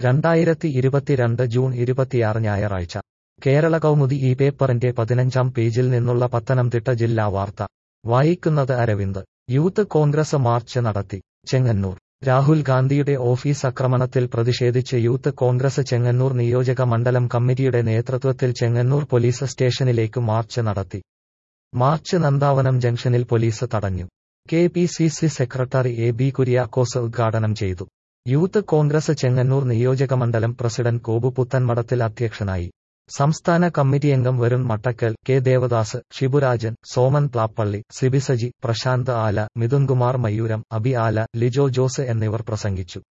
രണ്ടായിരത്തി ഇരുപത്തിരണ്ട് ജൂൺ ഇരുപത്തിയാറ് ഞായറാഴ്ച കേരള കൗമുദി ഈ പേപ്പറിന്റെ പതിനഞ്ചാം പേജിൽ നിന്നുള്ള പത്തനംതിട്ട ജില്ലാ വാർത്ത വായിക്കുന്നത് അരവിന്ദ് യൂത്ത് കോൺഗ്രസ് മാർച്ച് നടത്തി ചെങ്ങന്നൂർ രാഹുൽ ഗാന്ധിയുടെ ഓഫീസ് ആക്രമണത്തിൽ പ്രതിഷേധിച്ച് യൂത്ത് കോൺഗ്രസ് ചെങ്ങന്നൂർ നിയോജക മണ്ഡലം കമ്മിറ്റിയുടെ നേതൃത്വത്തിൽ ചെങ്ങന്നൂർ പോലീസ് സ്റ്റേഷനിലേക്ക് മാർച്ച് നടത്തി മാർച്ച് നന്ദാവനം ജംഗ്ഷനിൽ പോലീസ് തടഞ്ഞു K P C C secretary A B Kuriakose ഉദ്ഘാടനം ചെയ്തു യൂത്ത് കോൺഗ്രസ് ചെങ്ങന്നൂർ നിയോജക മണ്ഡലം പ്രസിഡന്റ് കോബു പുത്തൻമടത്തിൽ അധ്യക്ഷനായി സംസ്ഥാന കമ്മിറ്റിയംഗം വരുൺ മട്ടക്കൽ കെ ദേവദാസ് ഷിബുരാജൻ സോമൻ പ്ലാപ്പള്ളി സിബിസജി പ്രശാന്ത് ആല മിഥുൻകുമാർ മയൂരം അബി ആല ലിജോ ജോസ് എന്നിവർ പ്രസംഗിച്ചു